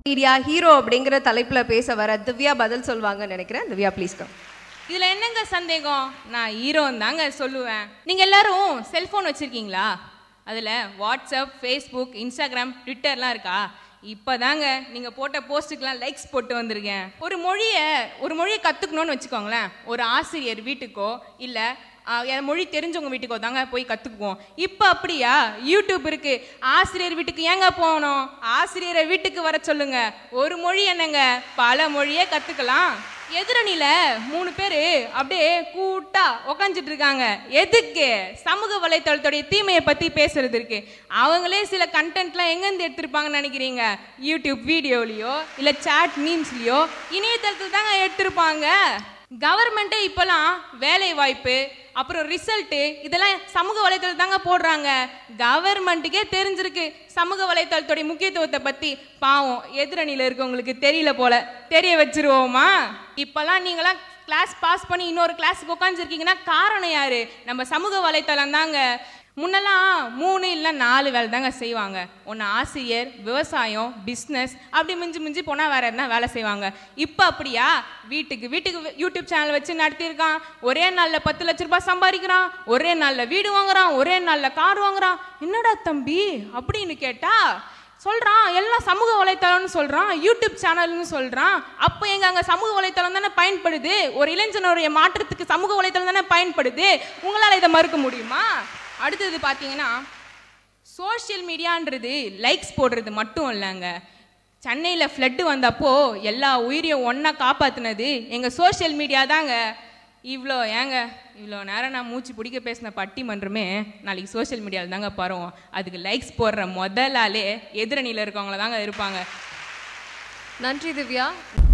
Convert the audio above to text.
media hero அப்படிங்கிற தலைப்புல பேச வர திவ்யா பதில் சொல்வாங்கன்னு நினைக்கிறேன் திவ்யா ப்ளீஸ் கம் இதுல என்னங்க சந்தேகம் நான் ஹீரோன்னு தாங்க சொல்லுவேன் நீங்க எல்லாரும் செல்போன் வச்சிருக்கீங்களா அதுல வாட்ஸ்அப் ஃபேஸ்புக் இன்ஸ்டாகிராம் ட்விட்டர்லாம் இருக்கா இப்போதாங்க நீங்க போட்ட போஸ்ட்டுக்கெல்லாம் லைக்ஸ் போட்டு வந்திருக்கேன் ஒரு மொழியை ஒரு மொழியை கத்துக்கணும்னு வச்சுக்கோங்களேன் ஒரு ஆசிரியர் வீட்டுக்கோ இல்ல ஆஹ், என் மொழி தெரிஞ்சவங்க வீட்டுக்கோ தாங்க போய் கத்துக்குவோம் இப்போ அப்படியா யூடியூப் இருக்கு ஆசிரியர் வீட்டுக்கு ஏங்க போகணும் ஆசிரியரை வீட்டுக்கு வர சொல்லுங்க ஒரு மொழி என்னங்க பல மொழியே கத்துக்கலாம் எதிரணியில மூணு பேர் அப்படியே கூட்டா உக்காந்துட்டு இருக்காங்க எதுக்கு சமூக வலைத்தளத்துடைய தீமையை பத்தி பேசுறதுக்கு அவங்களே சில கண்டென்ட்லாம் எங்கேருந்து எடுத்திருப்பாங்கன்னு நினைக்கிறீங்க யூடியூப் வீடியோலயோ இல்ல சாட் மீம்ஸ்லயோ இணையதளத்தில் தாங்க எடுத்திருப்பாங்க கவர்மெண்ட்டே இப்போலாம் வேலை வாய்ப்பு அப்புறம் ரிசல்ட்டு இதெல்லாம் சமூக வலைத்தளம் தாங்க போடுறாங்க கவர்மெண்ட்டுக்கே தெரிஞ்சிருக்கு சமூக வலைத்தளத்துடைய முக்கியத்துவத்தை பற்றி பாவம் எதிரணியில் இருக்கவங்களுக்கு தெரியல போல தெரிய வச்சிருவோமா இப்போல்லாம் நீங்களாம் கிளாஸ் பாஸ் பண்ணி இன்னொரு கிளாஸுக்கு உட்காந்துருக்கீங்கன்னா காரணம் யாரு நம்ம சமூக வலைத்தளம் தாங்க முன்னெல்லாம் மூணு இல்லை நாலு வேலை தாங்க செய்வாங்க ஒன்று ஆசிரியர் விவசாயம் பிஸ்னஸ் அப்படி மிஞ்சி மிஞ்சி போனால் வேற எதுனா வேலை செய்வாங்க இப்போ அப்படியா வீட்டுக்கு வீட்டுக்கு யூடியூப் சேனல் வச்சு நடத்தியிருக்கான் ஒரே நாளில் பத்து லட்ச ரூபாய் சம்பாதிக்கிறான் ஒரே நாளில் வீடு வாங்குறான் ஒரே நாளில் கார் வாங்குறான் என்னடா தம்பி அப்படின்னு கேட்டா சொல்றான் எல்லாம் சமூக வலைத்தளம்னு சொல்றான் யூடியூப் சேனல்னு சொல்றான் அப்போ எங்க அங்க சமூக வலைத்தளம் தானே பயன்படுது ஒரு இளைஞனுடைய மாற்றத்துக்கு சமூக வலைத்தளம் தானே பயன்படுது உங்களால இதை மறுக்க முடியுமா அடுத்தது பார்த்தீங்கன்னா சோஷியல் மீடியான்றது லைக்ஸ் போடுறது மட்டும் இல்லைங்க சென்னையில் ஃப்ளட்டு வந்தப்போ எல்லா உயிரையும் ஒன்றா காப்பாற்றினது எங்கள் சோஷியல் மீடியா தாங்க இவ்வளோ ஏங்க இவ்வளோ நேரம் நான் மூச்சு பிடிக்க பேசின பட்டிமன்றமே நாளைக்கு சோஷியல் மீடியாவில் தாங்க பரவும் அதுக்கு லைக்ஸ் போடுற முதல் ஆளே எதிரணியில் இருக்கவங்கள தாங்க இருப்பாங்க நன்றி திவ்யா